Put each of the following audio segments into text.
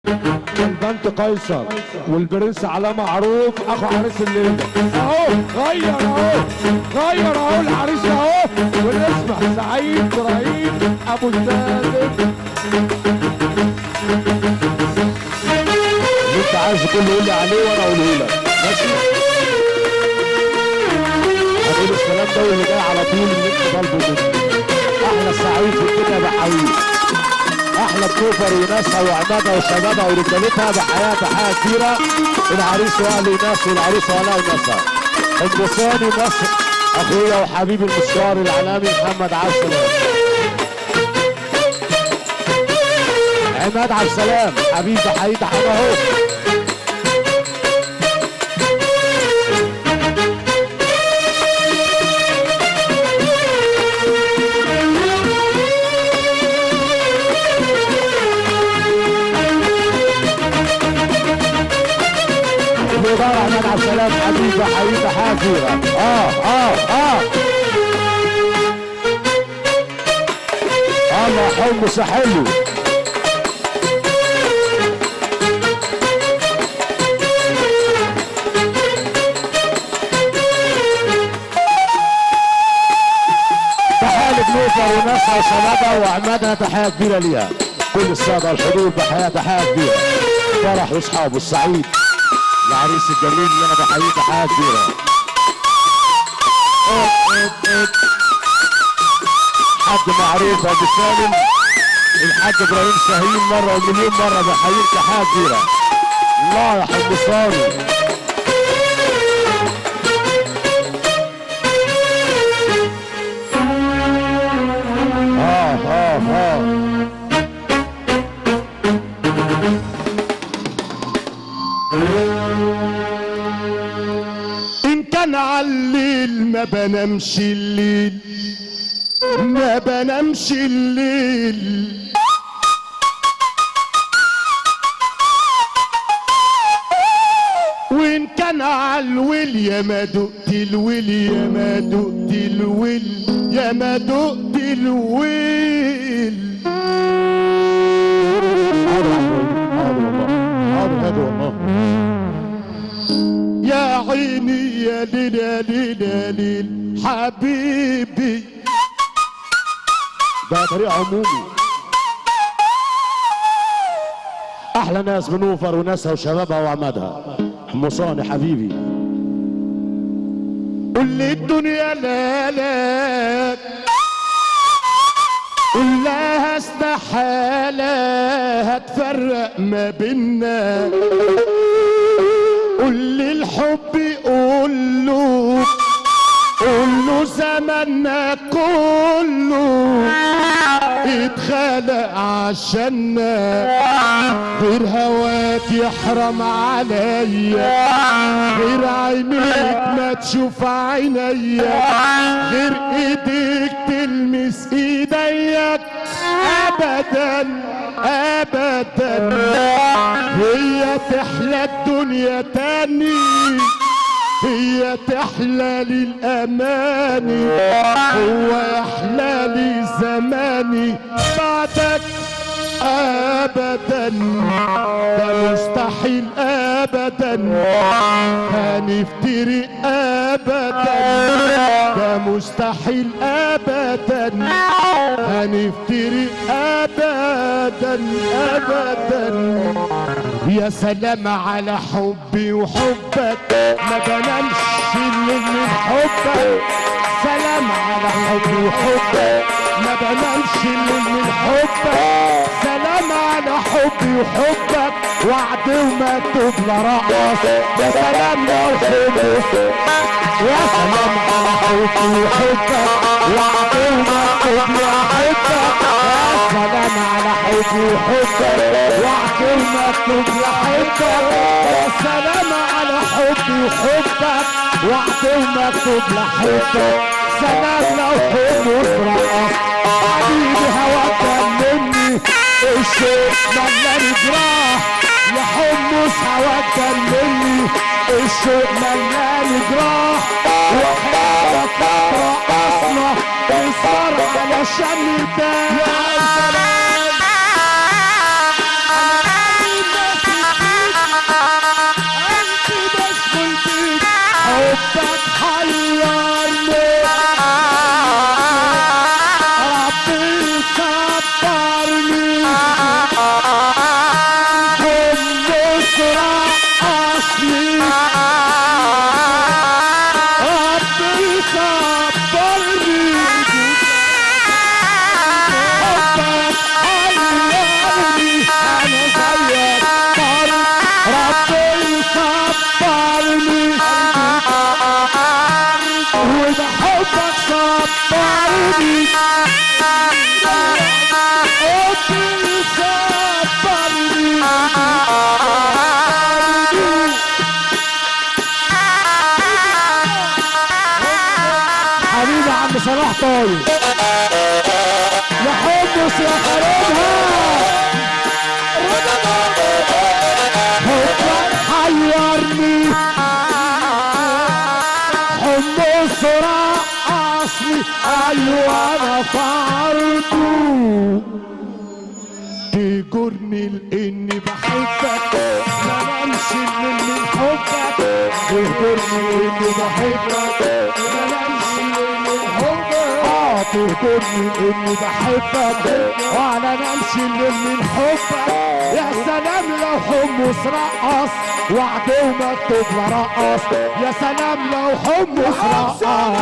البنت قيصر والبرنس علاء معروف اخو عريس الليله اهو غير اهو غير اهو العريس اهو ونسمع سعيد ابراهيم ابو السادس اللي انت عايزه كله يقول لي عليه وانا اقوله لك ماشي هقول الكلام ده واللي جاي على طول اللي انت طالبه مني احلى سعيد في الدنيا بحييك احلى بكوفر وناسها وعمادها وشبابها ورجالتها بحياه تحيه كبيره العريس واهله وناسه والعريس واهلها وناسها البصاني مصر اخويا وحبيبي المشوار الاعلامي محمد عبد السلام عماد عبد السلام حبيبي تحية تحية اهو الإدارة عماد عبد السلام حبيبي تحية تحية كبيرة اه اه اه الله حمص حلو تحية لبنوفر وناسها وشبابها وعمادها تحية كبيرة ليها كل السادة الحضور بحياة تحية كبيرة فرح واصحابه السعيد العريس الجميل اللي انا بحييه تحية كبيرة حد معروف ابو سالم الحاج ابراهيم شاهين مرة ومليون مرة بحييك تحية كبيرة الله يا حب صاري اه اه اه ان كان عالليل ما بنامش الليل ما بنامش الليل وان كان عالويل يا ما دقت الويل يا ما دقت الويل يا ما دقت الويل حاضر يا عم حاضر والله حاضر هادي والله يا عيني يا ليل يا ليل يا ليل حبيبي ده طريق عمومي احلى ناس بنوفر وناسها وشبابها وعمادها حمصاني حبيبي قول لي الدنيا لا لا قول لها استحالة هتفرق ما بينا قول لي الحب قول له قول له زماننا كله اتخلق عشاننا غير هواك يحرم عليا غير عينيك ما تشوف عينيا غير ايديك تلمس ايديك ابدا ابدا هي تحلى الدنيا تاني هي تحلى للأماني هو يحلى لي زماني بعدك أبدا ده مستحيل أبدا هنفترق أبدا ده مستحيل أبدا هنفترق أبدا أبدا يا سلام على حبي وحبك ما بنامش الليل من حبك سلام على حبي وحبك ما بنامش الليل من حبك سلام على حبي وحبك وعد ومكتوب لرقص يا سلام لو حبك يا سلام على حبي وحبك وعد ومكتوب لحبك يا سلام على حبي وحبك وعد ومكتوب لحبك يا سلام على حبي وحبك وعد ومكتوب لحبك سلام لو حبك رقص حبيبي هواك مني الشوق ملاني جراح يا حمص هواك مني الشوق ملاني جراح وحياتك رقصنا اصبر علشان نرتاح يا سلام حبيبي قلبي صبرني حبيبي عم صلاح طاير يا حمص يا خرابها حبك حيرني حمص رقصني ايوه انا فعلته تجرني لاني بحبك ما امشي من حبك تجرني لاني بحبك ما امشي من حبك اه تهجرني اني بحبك وانا نمشي من حبك يا سلام لو حمص رقص وعده مكتوب لرقص يا سلام لو حمص رقص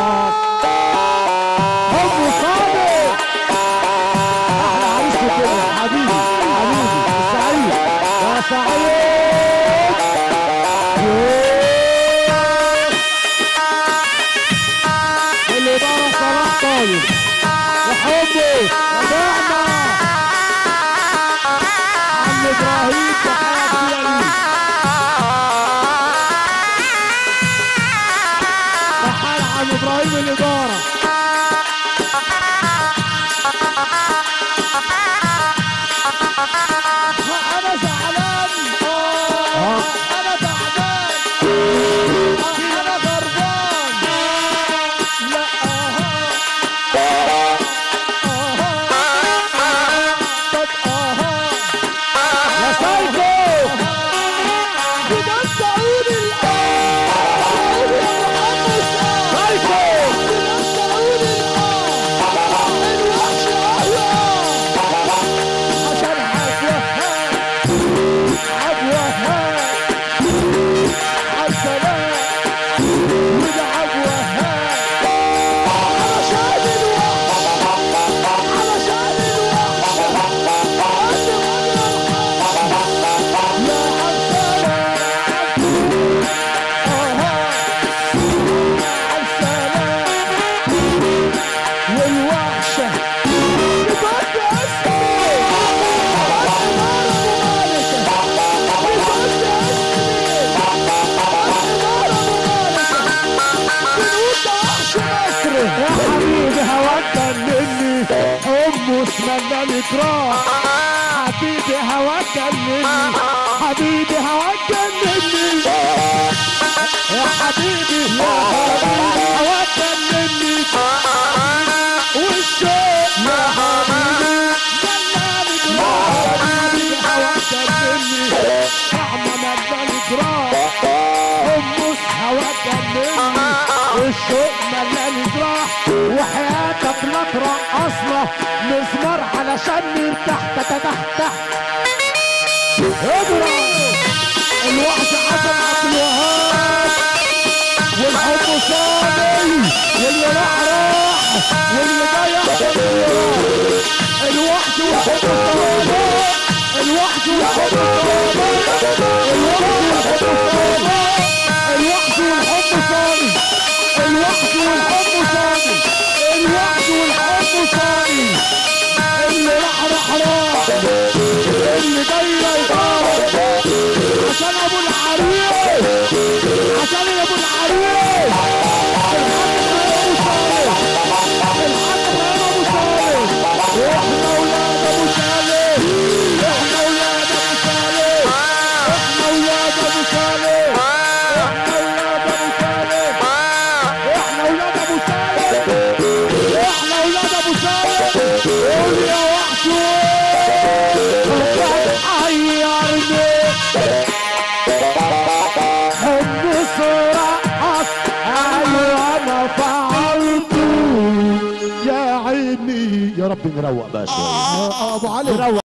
حمص صادق احلى عريس في الدنيا حبيبي حبيبي سعيد يا سعيد الإدارة صلاح طاير يا حبي يا نعمة عم إبراهيم تحياتي ليك تحية عم إبراهيم الإدارة أنا زعلان آه، أنا تعبان أنا غربان لا آه يا سايكو بجد عود الآن يا محمد سايكو بجد عود الآن الوحش أهلا عشان عبوهات عبوهات عالسلام وده عبوهات علشان الوحش علشان الوحش قد غنى الحش يا عالسلام اها عالسلام والوحشة بجد اسمي بجد نار ابو مالك بجد اسمي بجد نار ابو مالك بنقول ده وحش مصر يا حبيبي هواك مني حمص ملاني تراب حبيبي هواك مني حبيبي هواك مني يا حبيبي يا حبيبي هواك مني والشوق يا حبيبي ملاني تراب حبيبي هواك مني رحمة ملاني تراب حمص هواك مني والشوق ملاني جراح وحياتك لا ترقصنا مزمار علشان نرتاح تحت تحت اضرب الوحش حسن عبد الوهاب والحب صادي واللي راح راح واللي جاي احسن من اللي راح الوحش والحب صادي الوحش والحب صادي الوحش والحب صادي الوحش والحب صادي الوحش والحب صادي الوحش والحب صادي اللي راح راح راح اللي جاي يطار عشان ابو العريس عشان ابو العريس الحاج ابو صالح الحاج ابو صالح احنا ولاد ابو صالح احنا ولاد ابو صالح احنا ولاد ابو صالح احنا ولاد ابو صالح احنا ولاد ابو صالح احنا ولاد ابو صالح قول يا وحش حيرني حب صراحك ايوه انا فعلته يا عيني يا رب نروق بقى شويه ابو علي نروق